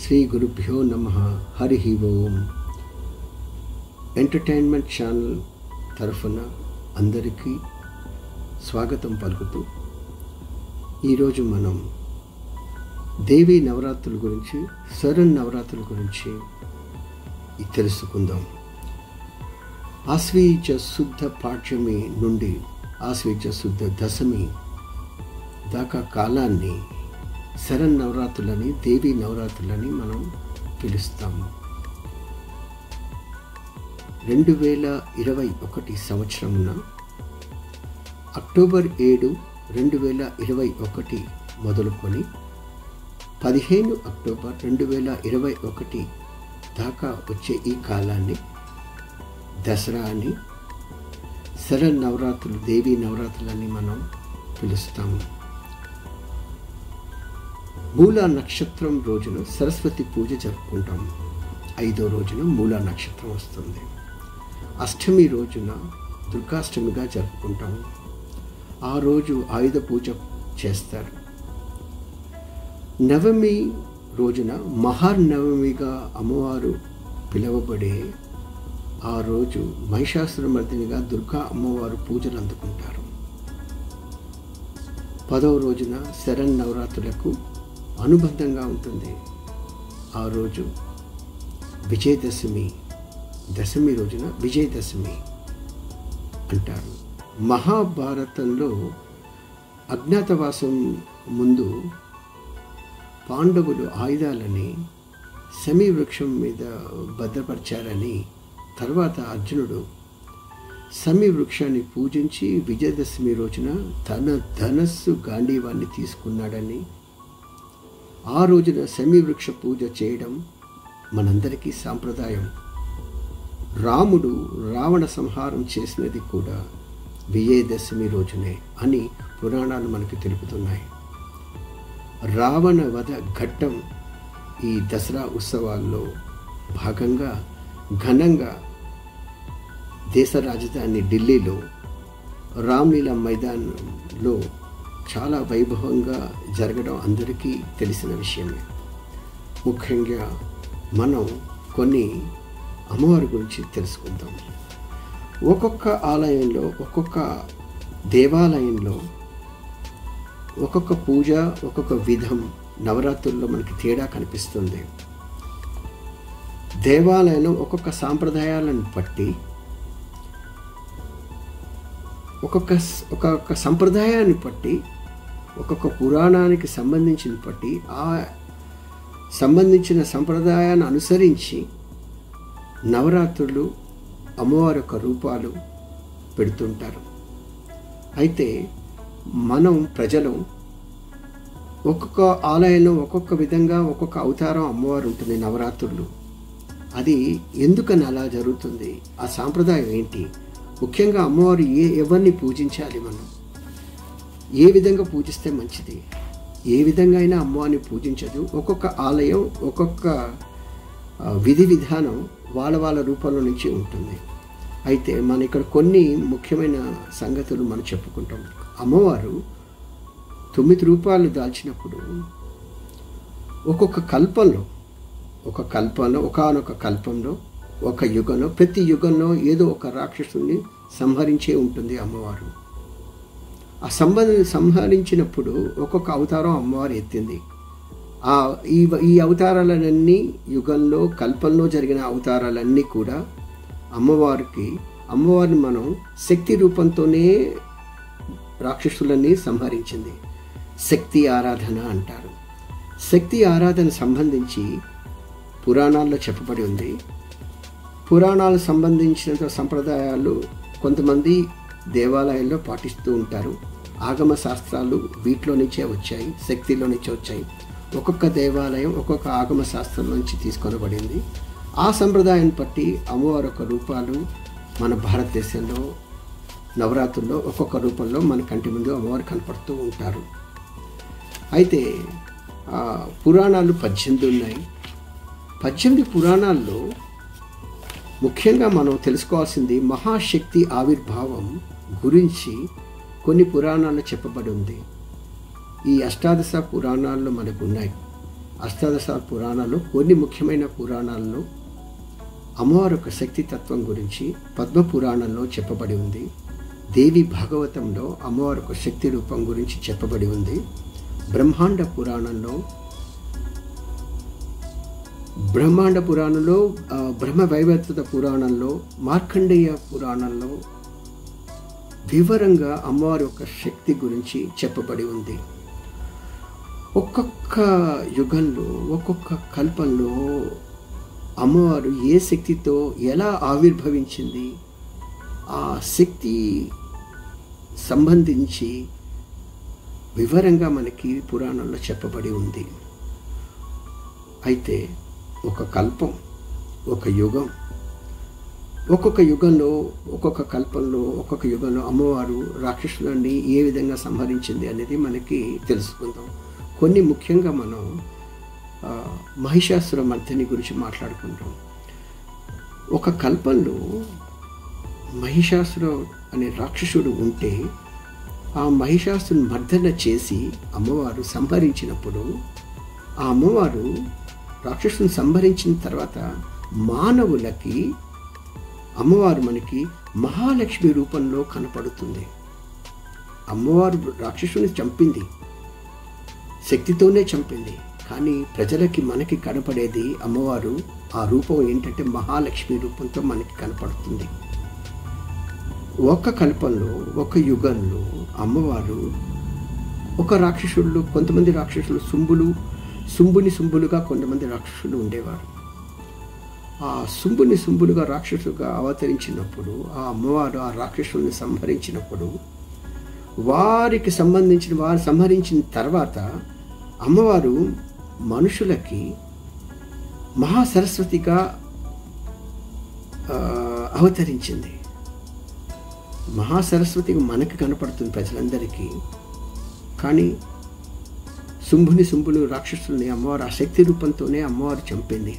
శ్రీ గురుభ్యో నమ హరి ఓం entertainment channel తరఫున అందరికీ స్వాగతం పలుకుతూ ఈరోజు మనం దేవీ నవరాత్రుల గురించి శరణ్ నవరాత్రుల గురించి తెలుసుకుందాం ఆశ్వీజ శుద్ధ పాఠ్యమి నుండి ఆశ్వీజ శుద్ధ దశమి దాకా కాలాన్ని శరణ్ నవరాత్రులని దేవీ నవరాత్రులని మనం పిలుస్తాము రెండు వేల ఇరవై ఒకటి సంవత్సరమున అక్టోబర్ ఏడు రెండు వేల ఇరవై ఒకటి మొదలుకొని పదిహేను అక్టోబర్ రెండు వేల ఇరవై ఒకటి దాకా వచ్చే ఈ కాలాన్ని దసరా అని శరణ్ నవరాత్రులు దేవీ నవరాత్రులని మనం పిలుస్తాము మూలా నక్షత్రం రోజున సరస్వతి పూజ జరుపుకుంటాం ఐదో రోజున మూలా నక్షత్రం వస్తుంది అష్టమి రోజున దుర్గాష్టమిగా జరుపుకుంటాం ఆ రోజు ఆయుధ పూజ చేస్తారు నవమి రోజున మహానవమిగా అమ్మవారు పిలువబడే ఆ రోజు మహిషాసురమర్దినిగా దుర్గా అమ్మవారు పూజలు అందుకుంటారు పదవ రోజున శరణ్ నవరాత్రులకు అనుబంధంగా ఉంటుంది ఆ రోజు విజయదశమి దశమి రోజున విజయదశమి అంటారు మహాభారతంలో అజ్ఞాతవాసం ముందు పాండవులు ఆయుధాలని శమీ వృక్షం మీద భద్రపరిచారని తర్వాత అర్జునుడు సమీ వృక్షాన్ని పూజించి విజయదశమి రోజున తన ధనస్సు గాంధీవాన్ని తీసుకున్నాడని ఆ రోజున సమీ వృక్ష పూజ చేయడం మనందరికీ సాంప్రదాయం రాముడు రావణ సంహారం చేసినది కూడా విజయదశమి రోజునే అని పురాణాలు మనకు తెలుపుతున్నాయి రావణ వధ ఘట్టం ఈ దసరా ఉత్సవాల్లో భాగంగా ఘనంగా దేశ రాజధాని ఢిల్లీలో రామ్లీలా మైదానంలో చాలా వైభవంగా జరగడం అందరికీ తెలిసిన విషయమే ముఖ్యంగా మనం కొన్ని అమ్మవారి గురించి తెలుసుకుందాం ఒక్కొక్క ఆలయంలో ఒక్కొక్క దేవాలయంలో ఒక్కొక్క పూజ ఒక్కొక్క విధం నవరాత్రుల్లో మనకి తేడా కనిపిస్తుంది దేవాలయంలో ఒక్కొక్క సాంప్రదాయాలను బట్టి ఒక్కొక్క ఒక్కొక్క సంప్రదాయాన్ని బట్టి ఒక్కొక్క పురాణానికి సంబంధించిన బట్టి ఆ సంబంధించిన సంప్రదాయాన్ని అనుసరించి నవరాత్రులు అమ్మవారి యొక్క రూపాలు పెడుతుంటారు అయితే మనం ప్రజలు ఒక్కొక్క ఆలయంలో ఒక్కొక్క విధంగా ఒక్కొక్క అవతారం అమ్మవారు ఉంటుంది నవరాత్రులు అది ఎందుకని అలా జరుగుతుంది ఆ సాంప్రదాయం ఏంటి ముఖ్యంగా అమ్మవారు ఏ ఎవరిని పూజించాలి మనం ఏ విధంగా పూజిస్తే మంచిది ఏ విధంగా అయినా అమ్మవారిని పూజించదు ఒక్కొక్క ఆలయం ఒక్కొక్క విధి విధానం వాళ్ళ వాళ్ళ రూపంలో నుంచి ఉంటుంది అయితే మన ఇక్కడ కొన్ని ముఖ్యమైన సంగతులు మనం చెప్పుకుంటాం అమ్మవారు తొమ్మిది రూపాయలు దాల్చినప్పుడు ఒక్కొక్క కల్పంలో ఒక కల్పంలో ఒకనొక కల్పంలో ఒక యుగంలో ప్రతి యుగంలో ఏదో ఒక రాక్షసుని సంహరించే ఉంటుంది అమ్మవారు ఆ సంబంధ సంహరించినప్పుడు ఒక్కొక్క అవతారం అమ్మవారు ఎత్తింది ఆ ఈ ఈ అవతారాలన్నీ యుగంలో కల్పంలో జరిగిన అవతారాలన్నీ కూడా అమ్మవారికి అమ్మవారిని మనం శక్తి రూపంతోనే రాక్షసులన్నీ సంహరించింది శక్తి ఆరాధన అంటారు శక్తి ఆరాధన సంబంధించి పురాణాల్లో చెప్పబడి ఉంది పురాణాలకు సంబంధించిన సంప్రదాయాలు కొంతమంది దేవాలయాల్లో పాటిస్తూ ఉంటారు ఆగమ శాస్త్రాలు వీటిలో నుంచే వచ్చాయి శక్తిలో నుంచే వచ్చాయి ఒక్కొక్క దేవాలయం ఒక్కొక్క ఆగమ శాస్త్రం నుంచి తీసుకొనబడింది ఆ సంప్రదాయాన్ని బట్టి అమ్మవారి యొక్క రూపాలు మన భారతదేశంలో నవరాత్రుల్లో ఒక్కొక్క రూపంలో మన కంటి ముందు అమ్మవారు కనపడుతూ ఉంటారు అయితే పురాణాలు పద్దెనిమిది ఉన్నాయి పద్దెనిమిది పురాణాల్లో ముఖ్యంగా మనం తెలుసుకోవాల్సింది మహాశక్తి ఆవిర్భావం గురించి కొన్ని పురాణాలు చెప్పబడి ఉంది ఈ అష్టాదశ పురాణాల్లో మనకు ఉన్నాయి అష్టాదశ పురాణాలు కొన్ని ముఖ్యమైన పురాణాల్లో అమ్మవారి యొక్క శక్తి తత్వం గురించి పద్మ పురాణంలో చెప్పబడి ఉంది దేవి భాగవతంలో అమ్మవారి యొక్క శక్తి రూపం గురించి చెప్పబడి ఉంది బ్రహ్మాండ పురాణంలో బ్రహ్మాండ పురాణంలో ఆ, బ్రహ్మ వైవర్తత పురాణంలో మార్కండేయ పురాణంలో వివరంగా అమ్మవారి యొక్క శక్తి గురించి చెప్పబడి ఉంది ఒక్కొక్క యుగంలో ఒక్కొక్క కల్పంలో అమ్మవారు ఏ శక్తితో ఎలా ఆవిర్భవించింది ఆ శక్తి సంబంధించి వివరంగా మనకి పురాణంలో చెప్పబడి ఉంది అయితే ఒక కల్పం ఒక యుగం ఒక్కొక్క యుగంలో ఒక్కొక్క కల్పంలో ఒక్కొక్క యుగంలో అమ్మవారు రాక్షసులని ఏ విధంగా సంహరించింది అనేది మనకి తెలుసుకుందాం కొన్ని ముఖ్యంగా మనం ఆ, మహిషాసుర మర్దిని గురించి మాట్లాడుకుంటాం ఒక కల్పంలో మహిషాసుర అనే రాక్షసుడు ఉంటే ఆ మహిషాసుని మర్దన చేసి అమ్మవారు సంహరించినప్పుడు ఆ అమ్మవారు రాక్షసుని సంహరించిన తర్వాత మానవులకి అమ్మవారు మనకి మహాలక్ష్మి రూపంలో కనపడుతుంది అమ్మవారు రాక్షసుని చంపింది శక్తితోనే చంపింది కానీ ప్రజలకి మనకి కనపడేది అమ్మవారు ఆ రూపం ఏంటంటే మహాలక్ష్మి రూపంతో మనకి కనపడుతుంది ఒక కల్పంలో ఒక యుగంలో అమ్మవారు ఒక రాక్షసులు కొంతమంది రాక్షసులు సుంబులు సుంబుని సుంబులుగా కొంతమంది రాక్షసులు ఉండేవారు ఆ సుంబుని సుంబులుగా రాక్షసులుగా అవతరించినప్పుడు ఆ అమ్మవారు ఆ రాక్షసుల్ని సంహరించినప్పుడు వారికి సంబంధించిన వారు సంహరించిన తర్వాత అమ్మవారు మనుషులకి మహాసరస్వతిగా ఆ, అవతరించింది మహాసరస్వతిగా మనకి కనపడుతుంది ప్రజలందరికీ కానీ శుంభుని శుంభులు రాక్షసుల్ని అమ్మవారు ఆ శక్తి రూపంతోనే అమ్మవారు చంపింది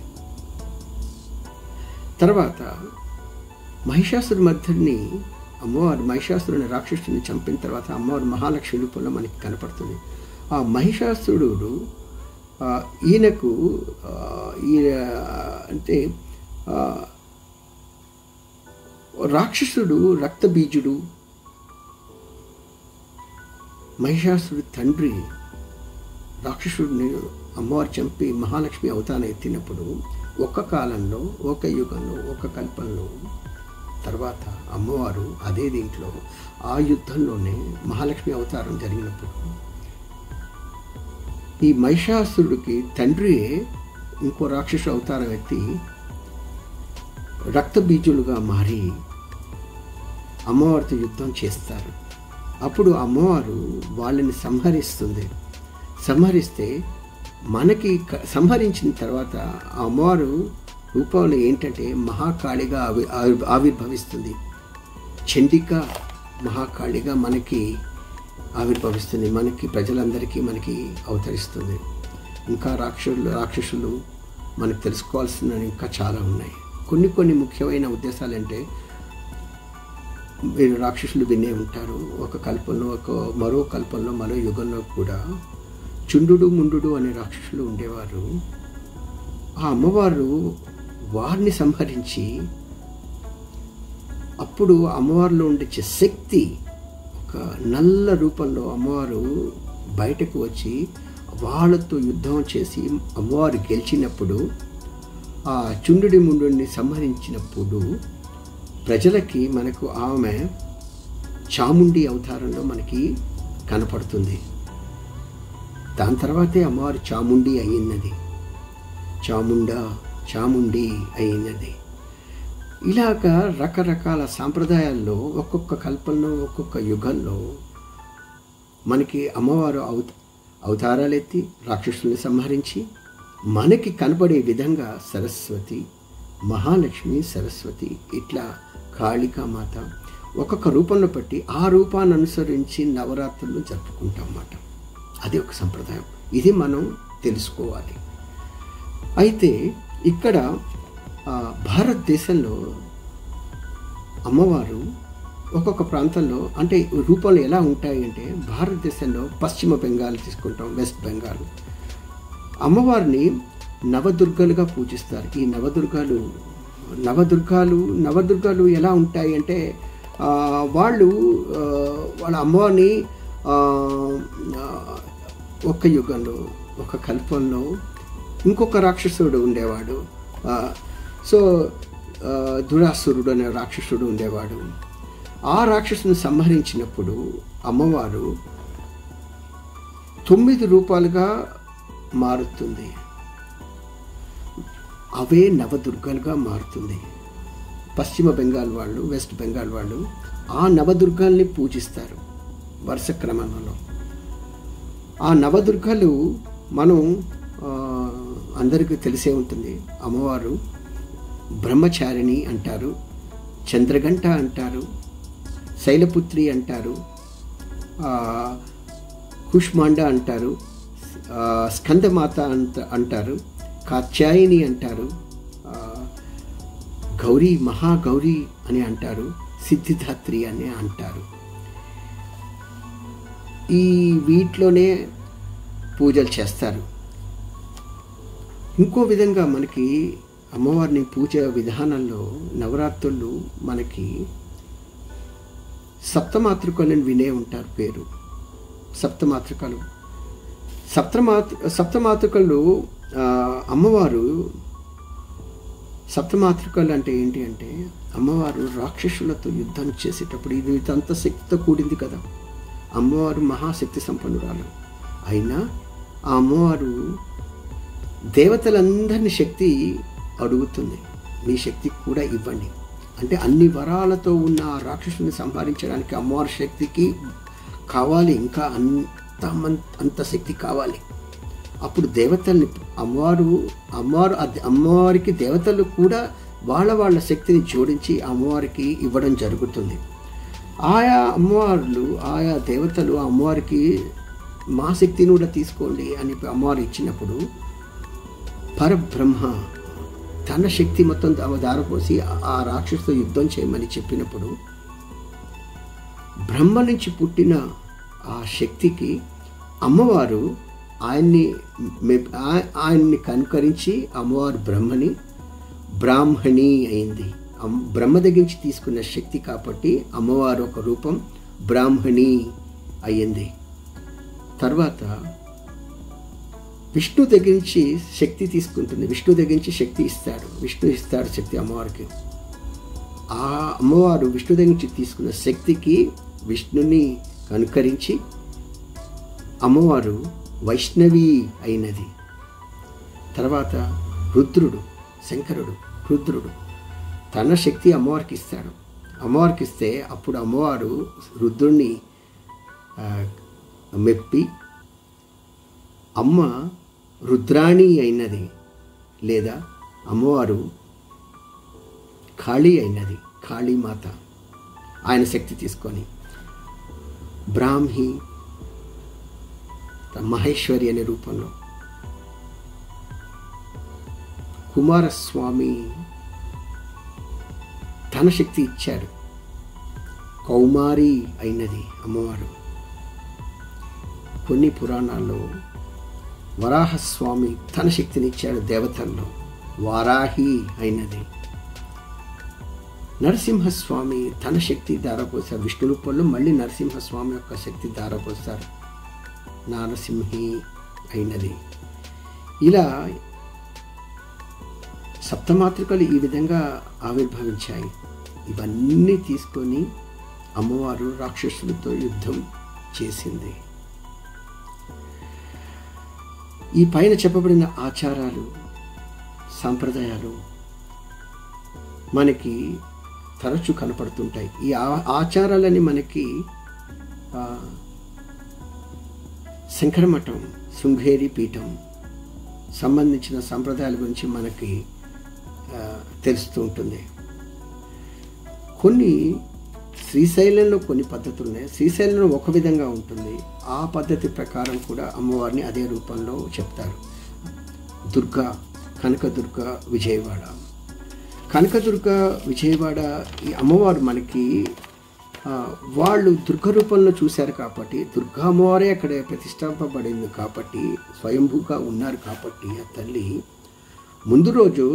తర్వాత మహిషాసురు మధ్యని అమ్మవారు మహిషాసురుని రాక్షసుని చంపిన తర్వాత అమ్మవారు మహాలక్ష్మి రూపంలో మనకి కనపడుతుంది ఆ మహిషాసురుడు ఆ, ఈయనకు ఆ, ఈయన అంటే ఆ, రాక్షసుడు రక్తబీజుడు మహిషాసురుడి తండ్రి రాక్షసుడిని అమ్మవారు చంపి మహాలక్ష్మి అవతారం ఎత్తినప్పుడు ఒక కాలంలో ఒక యుగంలో ఒక కల్పంలో తర్వాత అమ్మవారు అదే దీంట్లో ఆ యుద్ధంలోనే మహాలక్ష్మి అవతారం జరిగినప్పుడు ఈ మహిషాసురుడికి తండ్రియే ఇంకో రాక్షసు అవతారం ఎత్తి రక్తబీజులుగా మారి అమ్మవారితో యుద్ధం చేస్తారు అప్పుడు అమ్మవారు వాళ్ళని సంహరిస్తుంది సంహరిస్తే మనకి క- సంహరించిన తర్వాత ఆ అమ్మవారు రూపంలో ఏంటంటే మహాకాళిగా ఆవి ఆవి- ఆవిర్భవిస్తుంది చండిక మహాకాళిగా మనకి ఆవిర్భవిస్తుంది మనకి ప్రజలందరికీ మనకి అవతరిస్తుంది ఇంకా రాక్షసులు రాక్షసులు మనకు తెలుసుకోవాల్సిన ఇంకా చాలా ఉన్నాయి కొన్ని కొన్ని ముఖ్యమైన ఉద్దేశాలు అంటే మీరు రాక్షసులు వినే ఉంటారు ఒక కల్పంలో ఒక మరో కల్పంలో మరో యుగంలో కూడా చుండు ముండు అనే రాక్షసులు ఉండేవారు ఆ అమ్మవారు వారిని సంహరించి అప్పుడు అమ్మవారిలో ఉండే శక్తి ఒక నల్ల రూపంలో అమ్మవారు బయటకు వచ్చి వాళ్ళతో యుద్ధం చేసి అమ్మవారు గెలిచినప్పుడు ఆ చుండుడి ముండుని సంహరించినప్పుడు ప్రజలకి మనకు ఆమె చాముండి అవతారంలో మనకి కనపడుతుంది దాని తర్వాతే అమ్మవారు చాముండి అయ్యినది చాముండ చాముండి అయినది ఇలాగ రకరకాల సాంప్రదాయాల్లో ఒక్కొక్క కల్పంలో ఒక్కొక్క యుగంలో మనకి అమ్మవారు అవత అవతారాలు ఎత్తి రాక్షసుల్ని సంహరించి మనకి కనపడే విధంగా సరస్వతి మహాలక్ష్మి సరస్వతి ఇట్లా కాళికామాత ఒక్కొక్క రూపంలో పెట్టి ఆ రూపాన్ని అనుసరించి నవరాత్రులు జరుపుకుంటాం అన్నమాట అది ఒక సంప్రదాయం ఇది మనం తెలుసుకోవాలి అయితే ఇక్కడ ఆ, భారతదేశంలో అమ్మవారు ఒక్కొక్క ప్రాంతంలో అంటే రూపాలు ఎలా ఉంటాయి అంటే భారతదేశంలో పశ్చిమ బెంగాల్ తీసుకుంటాం వెస్ట్ బెంగాల్ అమ్మవారిని నవదుర్గలుగా పూజిస్తారు ఈ నవదుర్గాలు నవదుర్గాలు నవదుర్గాలు ఎలా ఉంటాయి అంటే ఆ, వాళ్ళు ఆ, వాళ్ళ అమ్మవారిని ఆ, ఆ, ఒక యుగంలో ఒక కల్పంలో ఇంకొక రాక్షసుడు ఉండేవాడు ఆ, సో ఆ, దురాసురుడు అనే రాక్షసుడు ఉండేవాడు ఆ రాక్షసుని సంహరించినప్పుడు అమ్మవారు తొమ్మిది రూపాలుగా మారుతుంది అవే నవదుర్గాలుగా మారుతుంది పశ్చిమ బెంగాల్ వాళ్ళు వెస్ట్ బెంగాల్ వాళ్ళు ఆ నవదుర్గాల్ని పూజిస్తారు వరుస క్రమంలో ఆ నవదుర్గాలు మనం ఆ, అందరికీ తెలిసే ఉంటుంది అమ్మవారు బ్రహ్మచారిణి అంటారు చంద్రగంట అంటారు శైలపుత్రి అంటారు ఆ, కుష్మాండ అంటారు ఆ, స్కందమాత అంట అంటారు కాత్యాయిని అంటారు ఆ, గౌరీ మహాగౌరీ అని అంటారు సిద్ధిదాత్రి అని అంటారు ఈ వీటిలోనే పూజలు చేస్తారు ఇంకో విధంగా మనకి అమ్మవారిని పూజ విధానంలో నవరాత్రులు మనకి సప్తమాతృకలను వినే ఉంటారు పేరు సప్తమాతృకలు సప్తమాతృ సప్తమాతృకలు ఆ, అమ్మవారు సప్తమాతృకలు అంటే ఏంటి అంటే అమ్మవారు రాక్షసులతో యుద్ధం చేసేటప్పుడు ఇది ఇదంతా శక్తితో కూడింది కదా అమ్మవారు మహాశక్తి సంపన్నురాలు అయినా ఆ అమ్మవారు దేవతలందరినీ శక్తి అడుగుతుంది మీ శక్తి కూడా ఇవ్వండి అంటే అన్ని వరాలతో ఉన్న ఆ రాక్షసుని సంహరించడానికి అమ్మవారి శక్తికి కావాలి ఇంకా అంత మన్- అంత శక్తి కావాలి అప్పుడు దేవతల్ని అమ్మవారు అమ్మవారు అది అమ్మవారికి దేవతలు కూడా వాళ్ళ వాళ్ళ శక్తిని జోడించి అమ్మవారికి ఇవ్వడం జరుగుతుంది ఆయా అమ్మవార్లు ఆయా దేవతలు ఆ అమ్మవారికి మా శక్తిని కూడా తీసుకోండి అని అమ్మవారు ఇచ్చినప్పుడు పరబ్రహ్మ తన శక్తి మొత్తం దా- దారపోసి ఆ రాక్షసుతో యుద్ధం చేయమని చెప్పినప్పుడు బ్రహ్మ నుంచి పుట్టిన ఆ శక్తికి అమ్మవారు ఆయన్ని మె- ఆ- ఆయన్ని కనుకరించి అమ్మవారు బ్రహ్మని బ్రాహ్మణి అయింది అమ్- బ్రహ్మ దగ్గర నుంచి తీసుకున్న శక్తి కాబట్టి అమ్మవారు ఒక రూపం బ్రాహ్మణి అయ్యింది తర్వాత విష్ణు దగ్గర నుంచి శక్తి తీసుకుంటుంది విష్ణు దగ్గర నుంచి శక్తి ఇస్తాడు విష్ణు ఇస్తాడు శక్తి అమ్మవారికి ఆ అమ్మవారు విష్ణు దగ్గర నుంచి తీసుకున్న శక్తికి విష్ణుని కనుకరించి అమ్మవారు వైష్ణవి అయినది తర్వాత రుద్రుడు శంకరుడు రుద్రుడు తన శక్తి అమ్మవారికి ఇస్తాడు అమ్మవారికి ఇస్తే అప్పుడు అమ్మవారు రుద్రుణ్ణి ఆ, మెప్పి అమ్మ రుద్రాణి అయినది లేదా అమ్మవారు ఖాళీ అయినది కాళీమాత ఆయన శక్తి తీసుకొని బ్రాహ్మి మహేశ్వరి అనే రూపంలో కుమారస్వామి తన శక్తి ఇచ్చాడు కౌమారి అయినది అమ్మవారు కొన్ని పురాణాల్లో వరాహస్వామి తన శక్తిని ఇచ్చాడు దేవతల్లో వారాహి అయినది నరసింహస్వామి తన శక్తి ధారపోసారు విష్ణు రూపంలో మళ్ళీ నరసింహస్వామి యొక్క శక్తి ధారపోస్తారు నారసింహి అయినది ఇలా సప్తమాతృకలు ఈ విధంగా ఆవిర్భవించాయి ఇవన్నీ తీసుకొని అమ్మవారు రాక్షసులతో యుద్ధం చేసింది ఈ పైన చెప్పబడిన ఆచారాలు సాంప్రదాయాలు మనకి తరచు కనపడుతుంటాయి ఈ ఆ- ఆచారాలని మనకి ఆ, శంకరమఠం శృంగేరి పీఠం సంబంధించిన సంప్రదాయాల గురించి మనకి ఆ, తెలుస్తూ ఉంటుంది కొన్ని శ్రీశైలంలో కొన్ని పద్ధతులు ఉన్నాయి శ్రీశైలంలో ఒక విధంగా ఉంటుంది ఆ పద్ధతి ప్రకారం కూడా అమ్మవారిని అదే రూపంలో చెప్తారు దుర్గా కనకదుర్గ విజయవాడ కనకదుర్గ విజయవాడ ఈ అమ్మవారు మనకి ఆ, వాళ్ళు దుర్గ రూపంలో చూశారు కాబట్టి దుర్గామ్మవారే అక్కడ ప్రతిష్టాపబడింది కాబట్టి స్వయంభూగా ఉన్నారు కాబట్టి ఆ తల్లి ముందు రోజు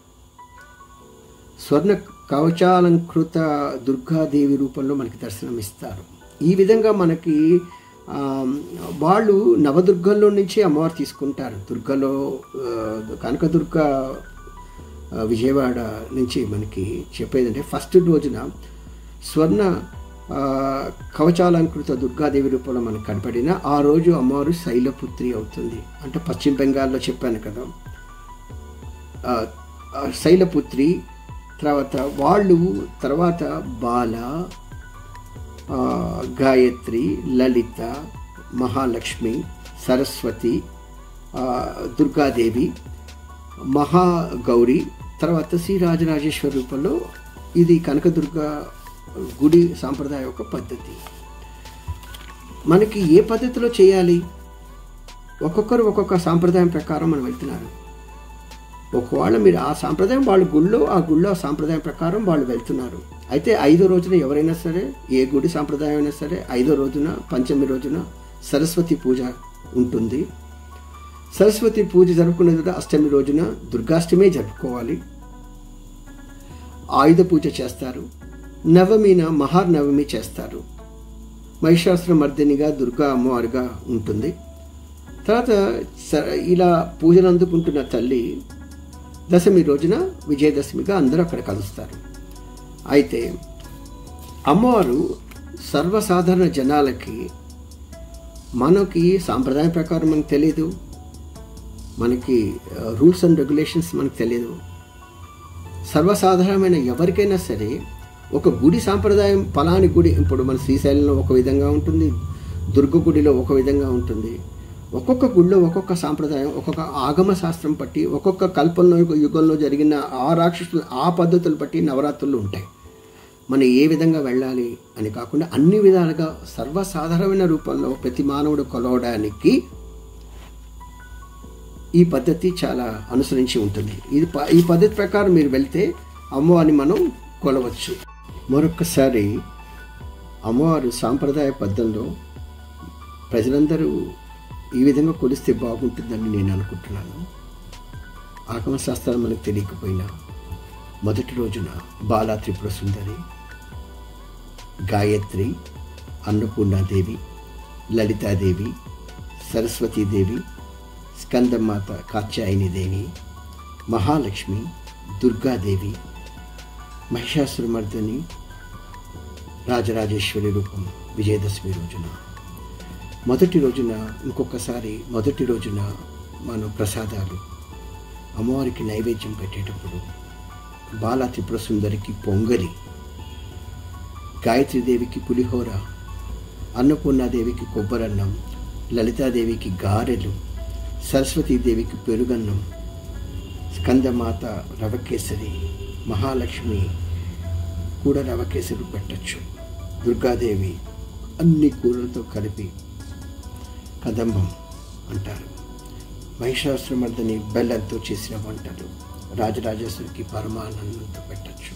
స్వర్ణ కవచాలంకృత దుర్గాదేవి రూపంలో మనకి దర్శనం ఇస్తారు ఈ విధంగా మనకి ఆ, వాళ్ళు నవదుర్గల్లో నుంచి అమ్మవారు తీసుకుంటారు దుర్గలో ఆ, కనకదుర్గ ఆ, విజయవాడ నుంచి మనకి చెప్పేదంటే ఫస్ట్ రోజున స్వర్ణ ఆ, కవచాలంకృత దుర్గాదేవి రూపంలో మనకు కనపడిన ఆ రోజు అమ్మవారు శైలపుత్రి అవుతుంది అంటే పశ్చిమ బెంగాల్లో చెప్పాను కదా ఆ, ఆ శైలపుత్రి తర్వాత వాళ్ళు తర్వాత బాల ఆ, గాయత్రి లలిత మహాలక్ష్మి సరస్వతి ఆ, దుర్గాదేవి మహాగౌరి తర్వాత శ్రీ రాజరాజేశ్వర రూపంలో ఇది కనకదుర్గ గుడి సాంప్రదాయ ఒక పద్ధతి మనకి ఏ పద్ధతిలో చేయాలి ఒక్కొక్కరు ఒక్కొక్క సాంప్రదాయం ప్రకారం మనం వెళ్తున్నారు ఒకవేళ మీరు ఆ సాంప్రదాయం వాళ్ళ గుళ్ళో ఆ గుళ్ళో ఆ సాంప్రదాయం ప్రకారం వాళ్ళు వెళ్తున్నారు అయితే ఐదో రోజున ఎవరైనా సరే ఏ గుడి సాంప్రదాయం అయినా సరే ఐదో రోజున పంచమి రోజున సరస్వతి పూజ ఉంటుంది సరస్వతి పూజ జరుపుకునే దగ్గర అష్టమి రోజున దుర్గాష్టమి జరుపుకోవాలి ఆయుధ పూజ చేస్తారు నవమిన మహానవమి చేస్తారు మహిషాసుర మర్దినిగా దుర్గా అమ్మవారిగా ఉంటుంది తర్వాత స- ఇలా పూజలు అందుకుంటున్న తల్లి దశమి రోజున విజయదశమిగా అందరూ అక్కడ కలుస్తారు అయితే అమ్మవారు సర్వసాధారణ జనాలకి మనకి సాంప్రదాయం ప్రకారం మనకు తెలియదు మనకి రూల్స్ అండ్ రెగ్యులేషన్స్ మనకు తెలియదు సర్వసాధారణమైన ఎవరికైనా సరే ఒక గుడి సాంప్రదాయం పలాని గుడి ఇప్పుడు మన శ్రీశైలంలో ఒక విధంగా ఉంటుంది దుర్గ గుడిలో ఒక విధంగా ఉంటుంది ఒక్కొక్క గుడిలో ఒక్కొక్క సాంప్రదాయం ఒక్కొక్క ఆగమ శాస్త్రం బట్టి ఒక్కొక్క కల్పంలో యుగంలో జరిగిన ఆ రాక్షసులు ఆ పద్ధతులు బట్టి నవరాత్రులు ఉంటాయి మనం ఏ విధంగా వెళ్ళాలి అని కాకుండా అన్ని విధాలుగా సర్వసాధారణమైన రూపంలో ప్రతి మానవుడు కొలవడానికి ఈ పద్ధతి చాలా అనుసరించి ఉంటుంది ఇది ప- ఈ పద్ధతి ప్రకారం మీరు వెళ్తే అమ్మవారిని మనం కొలవచ్చు మరొక్కసారి అమ్మవారు సాంప్రదాయ పద్ధతిలో ప్రజలందరూ ఈ విధంగా కొలిస్తే బాగుంటుందని నేను అనుకుంటున్నాను ఆగమ శాస్త్రాలు మనకు తెలియకపోయినా మొదటి రోజున బాలా త్రిపుర సుందరి గాయత్రి అన్నపూర్ణాదేవి లలితాదేవి సరస్వతీదేవి స్కందమాత కాత్యాయనిదేవి మహాలక్ష్మి దుర్గాదేవి మహిషాసురమర్దని రాజరాజేశ్వరి రూపం విజయదశమి రోజున మొదటి రోజున ఇంకొకసారి మొదటి రోజున మనం ప్రసాదాలు అమ్మవారికి నైవేద్యం పెట్టేటప్పుడు బాలా త్రిపుర సుందరికి పొంగలి గాయత్రీదేవికి పులిహోర అన్నపూర్ణాదేవికి కొబ్బరన్నం లలితాదేవికి గారెలు సరస్వతీదేవికి పెరుగన్నం స్కందమాత రవకేసరి మహాలక్ష్మి కూడా రవకేసరి పెట్టచ్చు దుర్గాదేవి అన్ని కూరలతో కలిపి కదంబం అంటారు మహిషాసురమర్దని బెల్లంతో చేసిన వంటలు రాజరాజేశ్వరికి పరమానందంతో పెట్టచ్చు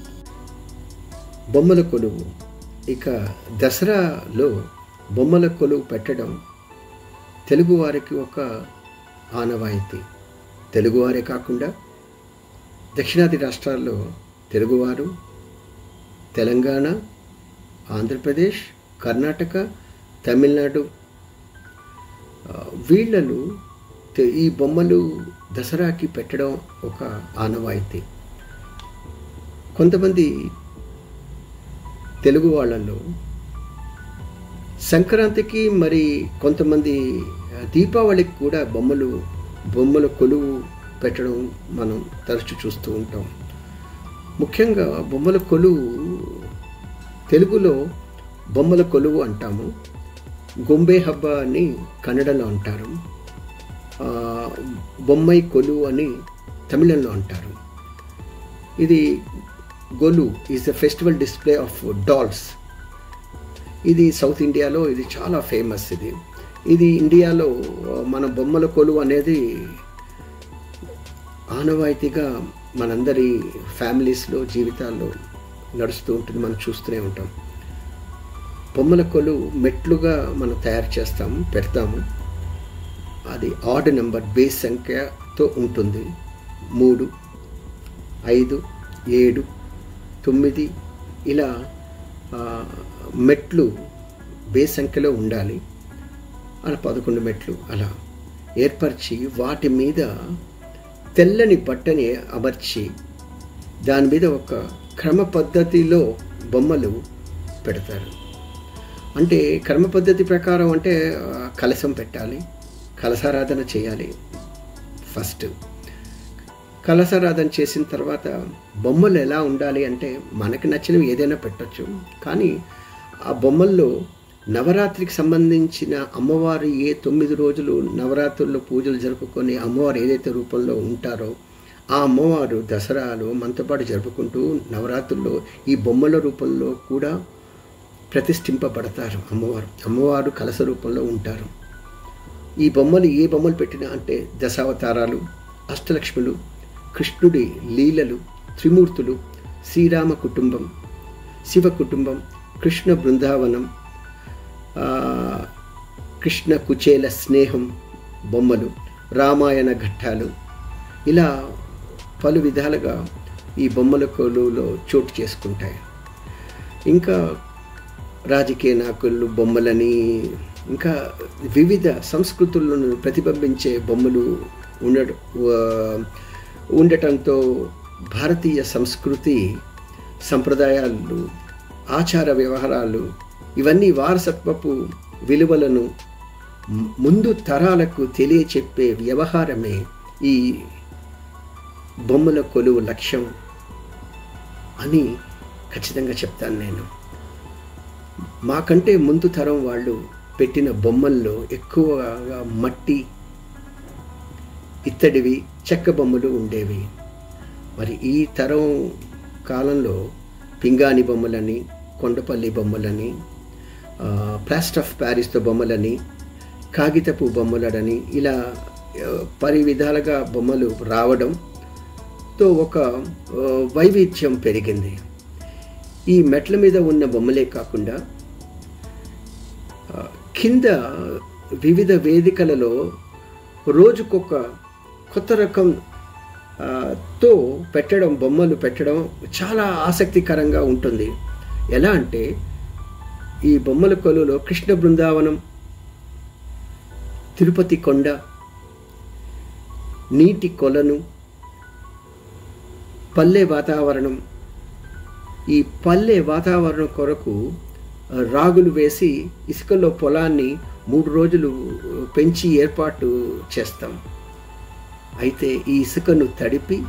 బొమ్మల కొలువు ఇక దసరాలో బొమ్మల కొలువు పెట్టడం తెలుగువారికి ఒక ఆనవాయితీ తెలుగువారే కాకుండా దక్షిణాది రాష్ట్రాల్లో తెలుగువారు తెలంగాణ ఆంధ్రప్రదేశ్ కర్ణాటక తమిళనాడు ఆ, వీళ్ళను తె- ఈ బొమ్మలు దసరాకి పెట్టడం ఒక ఆనవాయితీ కొంతమంది తెలుగు వాళ్ళలో సంక్రాంతికి మరి కొంతమంది ఆ, దీపావళికి కూడా బొమ్మలు బొమ్మల కొలువు పెట్టడం మనం తరచు చూస్తూ ఉంటాం ముఖ్యంగా బొమ్మల కొలువు తెలుగులో బొమ్మల కొలువు అంటాము గొంబే హబ్బ అని కన్నడలో అంటారు ఆ, బొమ్మై కొలువు అని తమిళంలో అంటారు ఇది Golu is the festival display of dolls ఇది సౌత్ ఇండియాలో ఇది చాలా ఫేమస్ ఇది ఇది ఇండియాలో మన బొమ్మల కొలువు అనేది ఆనవాయితీగా మనందరి ఫ్యామిలీస్లో జీవితాల్లో నడుస్తూ ఉంటుంది మనం చూస్తూనే ఉంటాం బొమ్మల కొలు మెట్లుగా మనం తయారు చేస్తాము పెడతాము అది ఆడ్ నెంబర్ బేస్ సంఖ్యతో ఉంటుంది మూడు ఐదు ఏడు తొమ్మిది ఇలా ఆ, మెట్లు బేస్ సంఖ్యలో ఉండాలి అలా పదకొండు మెట్లు అలా ఏర్పరిచి వాటి మీద తెల్లని బట్టని అమర్చి దాని మీద ఒక క్రమ పద్ధతిలో బొమ్మలు పెడతారు అంటే క్రమ పద్ధతి ప్రకారం అంటే ఆ, కలశం పెట్టాలి కలశారాధన చేయాలి ఫస్ట్ కలశారాధన చేసిన తర్వాత బొమ్మలు ఎలా ఉండాలి అంటే మనకి నచ్చినవి ఏదైనా పెట్టొచ్చు కానీ ఆ బొమ్మల్లో నవరాత్రికి సంబంధించిన అమ్మవారు ఏ తొమ్మిది రోజులు నవరాత్రుల్లో పూజలు జరుపుకొని అమ్మవారు ఏదైతే రూపంలో ఉంటారో ఆ అమ్మవారు దసరాలో మనతో పాటు జరుపుకుంటూ నవరాత్రుల్లో ఈ బొమ్మల రూపంలో కూడా ప్రతిష్ఠింపబడతారు అమ్మవారు అమ్మవారు కలస రూపంలో ఉంటారు ఈ బొమ్మలు ఏ బొమ్మలు పెట్టినా అంటే దశావతారాలు అష్టలక్ష్ములు కృష్ణుడి లీలలు త్రిమూర్తులు శ్రీరామ కుటుంబం శివ కుటుంబం కృష్ణ బృందావనం ఆ, కృష్ణ కుచేల స్నేహం బొమ్మలు రామాయణ ఘట్టాలు ఇలా పలు విధాలుగా ఈ బొమ్మల కొలువులో చోటు చేసుకుంటాయి ఇంకా రాజకీయ నాయకులు బొమ్మలని ఇంకా వివిధ సంస్కృతులను ప్రతిబింబించే బొమ్మలు ఉండ ఉండటంతో భారతీయ సంస్కృతి సంప్రదాయాలు ఆచార వ్యవహారాలు ఇవన్నీ వారసత్వపు విలువలను ము- ముందు తరాలకు తెలియచెప్పే వ్యవహారమే ఈ బొమ్మల కొలువు లక్ష్యం అని ఖచ్చితంగా చెప్తాను నేను మాకంటే ముందు తరం వాళ్ళు పెట్టిన బొమ్మల్లో ఎక్కువగా మట్టి ఇత్తడివి చెక్క బొమ్మలు ఉండేవి మరి ఈ తరం కాలంలో పింగాణి బొమ్మలని కొండపల్లి బొమ్మలని ఆ, ప్లాస్టర్ ఆఫ్ ప్యారిస్తో బొమ్మలని కాగితపు బొమ్మలని ఇలా ఆ, పరి విధాలుగా బొమ్మలు రావడంతో ఒక ఆ, వైవిధ్యం పెరిగింది ఈ మెట్ల మీద ఉన్న బొమ్మలే కాకుండా ఆ, కింద వివిధ వేదికలలో రోజుకొక కొత్త రకం ఆ, తో పెట్టడం బొమ్మలు పెట్టడం చాలా ఆసక్తికరంగా ఉంటుంది ఎలా అంటే ఈ బొమ్మల కొలువులో కృష్ణ బృందావనం తిరుపతి కొండ నీటి కొలను పల్లె వాతావరణం ఈ పల్లె వాతావరణం కొరకు ఆ, రాగులు వేసి ఇసుకలో పొలాన్ని మూడు రోజులు పెంచి ఏర్పాటు చేస్తాం అయితే ఈ ఇసుకను తడిపి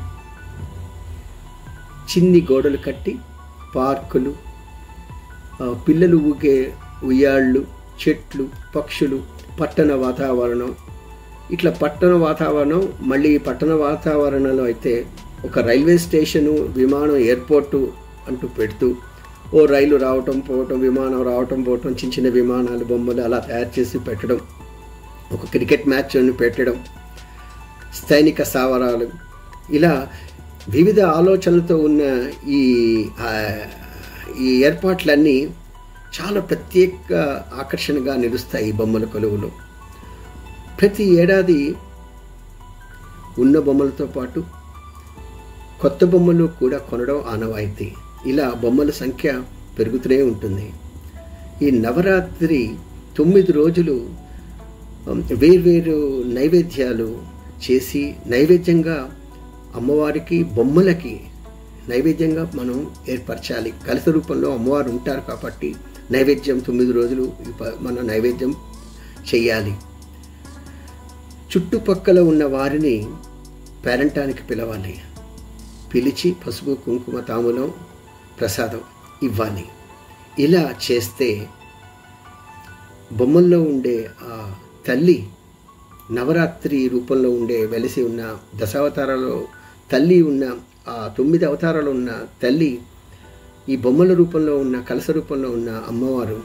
చిన్ని గోడలు కట్టి పార్కులు ఆ, పిల్లలు ఊగే ఉయ్యాళ్ళు చెట్లు పక్షులు పట్టణ వాతావరణం ఇట్లా పట్టణ వాతావరణం మళ్ళీ ఈ పట్టణ వాతావరణంలో అయితే ఒక రైల్వే స్టేషను విమానం ఎయిర్పోర్టు అంటూ పెడుతూ ఓ రైలు రావటం పోవటం విమానం రావటం పోవటం చిన్న చిన్న విమానాలు బొమ్మలు అలా తయారు చేసి పెట్టడం ఒక క్రికెట్ మ్యాచ్ అని పెట్టడం స్థైనిక స్థావరాలు ఇలా వివిధ ఆలోచనలతో ఉన్న ఈ ఆ, ఈ ఏర్పాట్లన్నీ చాలా ప్రత్యేక ఆకర్షణగా నిలుస్తాయి ఈ బొమ్మల కొలువులో ప్రతి ఏడాది ఉన్న బొమ్మలతో పాటు కొత్త బొమ్మలు కూడా కొనడం ఆనవాయితీ ఇలా బొమ్మల సంఖ్య పెరుగుతూనే ఉంటుంది ఈ నవరాత్రి తొమ్మిది రోజులు ఉమ్, వేర్వేరు నైవేద్యాలు చేసి నైవేద్యంగా అమ్మవారికి బొమ్మలకి నైవేద్యంగా మనం ఏర్పరచాలి కలస రూపంలో అమ్మవారు ఉంటారు కాబట్టి నైవేద్యం తొమ్మిది రోజులు ఈ ప- మనం నైవేద్యం చెయ్యాలి చుట్టుపక్కల ఉన్న వారిని పేరంటానికి పిలవాలి పిలిచి పసుపు కుంకుమ తాములం ప్రసాదం ఇవ్వాలి ఇలా చేస్తే బొమ్మల్లో ఉండే ఆ తల్లి నవరాత్రి రూపంలో ఉండే వెలిసి ఉన్న దశావతారాలో తల్లి ఉన్న ఆ తొమ్మిది అవతారాలు ఉన్న తల్లి ఈ బొమ్మల రూపంలో ఉన్న కలస రూపంలో ఉన్న అమ్మవారు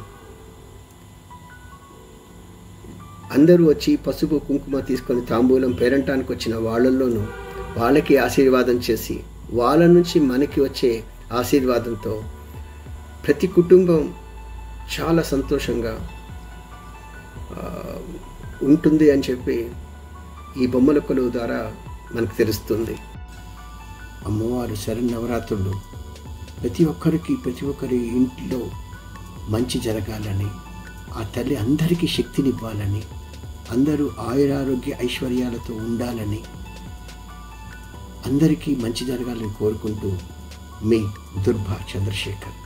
అందరూ వచ్చి పసుపు కుంకుమ తీసుకొని తాంబూలం పేరంటానికి వచ్చిన వాళ్ళల్లోనూ వాళ్ళకి ఆశీర్వాదం చేసి వాళ్ళ నుంచి మనకి వచ్చే ఆశీర్వాదంతో ప్రతి కుటుంబం చాలా సంతోషంగా ఆ, ఉంటుంది అని చెప్పి ఈ బొమ్మల కొలువు ద్వారా మనకు తెలుస్తుంది అమ్మవారు శరన్నవరాత్రులు ప్రతి ఒక్కరికి ప్రతి ఒక్కరి ఇంట్లో మంచి జరగాలని ఆ తల్లి అందరికీ శక్తినివ్వాలని అందరూ ఆయురారోగ్య ఐశ్వర్యాలతో ఉండాలని అందరికీ మంచి జరగాలని కోరుకుంటూ మీ దుర్భా చంద్రశేఖర్